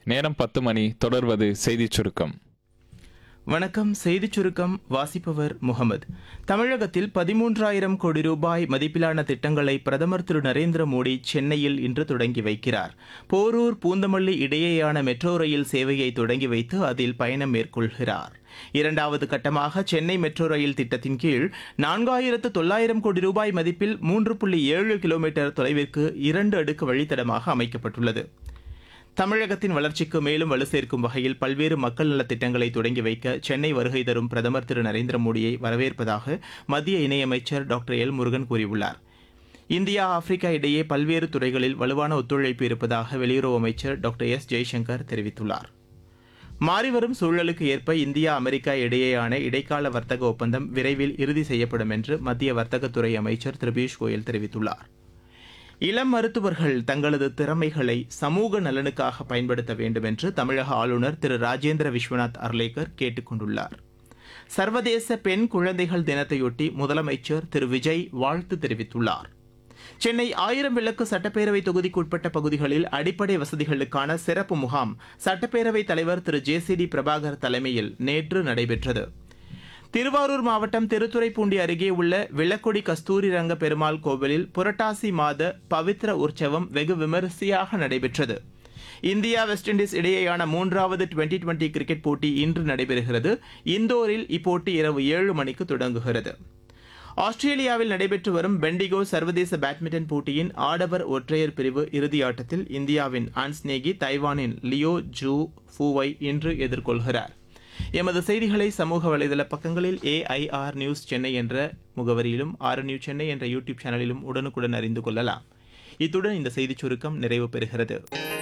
நேரம் பத்து மணி தொடர்வது செய்திச் சுருக்கம் வணக்கம் செய்திச் சுருக்கம் வாசிப்பவர் முகமது தமிழகத்தில் பதிமூன்றாயிரம் கோடி ரூபாய் மதிப்பிலான திட்டங்களை பிரதமர் திரு நரேந்திர மோடி சென்னையில் இன்று தொடங்கி வைக்கிறார் போரூர் பூந்தமல்லி இடையேயான மெட்ரோ ரயில் சேவையை தொடங்கி வைத்து அதில் பயணம் மேற்கொள்கிறார் இரண்டாவது கட்டமாக சென்னை மெட்ரோ ரயில் திட்டத்தின் கீழ் நான்காயிரத்து தொள்ளாயிரம் கோடி ரூபாய் மதிப்பில் மூன்று புள்ளி ஏழு கிலோமீட்டர் தொலைவிற்கு இரண்டு அடுக்கு வழித்தடமாக அமைக்கப்பட்டுள்ளது தமிழகத்தின் வளர்ச்சிக்கு மேலும் வலு சேர்க்கும் வகையில் பல்வேறு மக்கள் நலத் திட்டங்களை தொடங்கி வைக்க சென்னை வருகை தரும் பிரதமர் திரு நரேந்திர மோடியை வரவேற்பதாக மத்திய இணையமைச்சர் டாக்டர் எல் முருகன் கூறியுள்ளார் இந்தியா ஆப்பிரிக்கா இடையே பல்வேறு துறைகளில் வலுவான ஒத்துழைப்பு இருப்பதாக வெளியுறவு அமைச்சர் டாக்டர் எஸ் ஜெய்சங்கர் தெரிவித்துள்ளார் மாறிவரும் சூழலுக்கு ஏற்ப இந்தியா அமெரிக்கா இடையேயான இடைக்கால வர்த்தக ஒப்பந்தம் விரைவில் இறுதி செய்யப்படும் என்று மத்திய வர்த்தகத்துறை அமைச்சர் திரு பியூஷ் கோயல் தெரிவித்துள்ளார் இளம் மருத்துவர்கள் தங்களது திறமைகளை சமூக நலனுக்காக பயன்படுத்த வேண்டும் என்று தமிழக ஆளுநர் திரு ராஜேந்திர விஸ்வநாத் அர்லேக்கர் கேட்டுக் கொண்டுள்ளார் சர்வதேச பெண் குழந்தைகள் தினத்தையொட்டி முதலமைச்சர் திரு விஜய் வாழ்த்து தெரிவித்துள்ளார் சென்னை ஆயிரம் விளக்கு சட்டப்பேரவை தொகுதிக்குட்பட்ட பகுதிகளில் அடிப்படை வசதிகளுக்கான சிறப்பு முகாம் சட்டப்பேரவைத் தலைவர் திரு ஜே சி டி பிரபாகர் தலைமையில் நேற்று நடைபெற்றது திருவாரூர் மாவட்டம் திருத்துறைப்பூண்டி அருகே உள்ள விளக்குடி கஸ்தூரி ரங்க பெருமாள் கோவிலில் புரட்டாசி மாத பவித்ர உற்சவம் வெகு விமரிசையாக நடைபெற்றது இந்தியா வெஸ்ட் இண்டீஸ் இடையேயான மூன்றாவது டுவெண்டி டுவெண்டி கிரிக்கெட் போட்டி இன்று நடைபெறுகிறது இந்தோரில் இப்போட்டி இரவு ஏழு மணிக்கு தொடங்குகிறது ஆஸ்திரேலியாவில் நடைபெற்று வரும் பெண்டிகோ சர்வதேச பேட்மிண்டன் போட்டியின் ஆடவர் ஒற்றையர் பிரிவு இறுதி ஆட்டத்தில் இந்தியாவின் ஆன்ஸ்நேகி தைவானின் லியோ ஜூ ஃபூவை இன்று எதிர்கொள்கிறார் எமது செய்திகளை சமூக வலைதள பக்கங்களில் ஏஐஆர் நியூஸ் சென்னை என்ற முகவரியிலும் ஆர் நியூஸ் சென்னை என்ற யூடியூப் சேனலிலும் உடனுக்குடன் அறிந்து கொள்ளலாம் இத்துடன் இந்த செய்திச் சுருக்கம் நிறைவு பெறுகிறது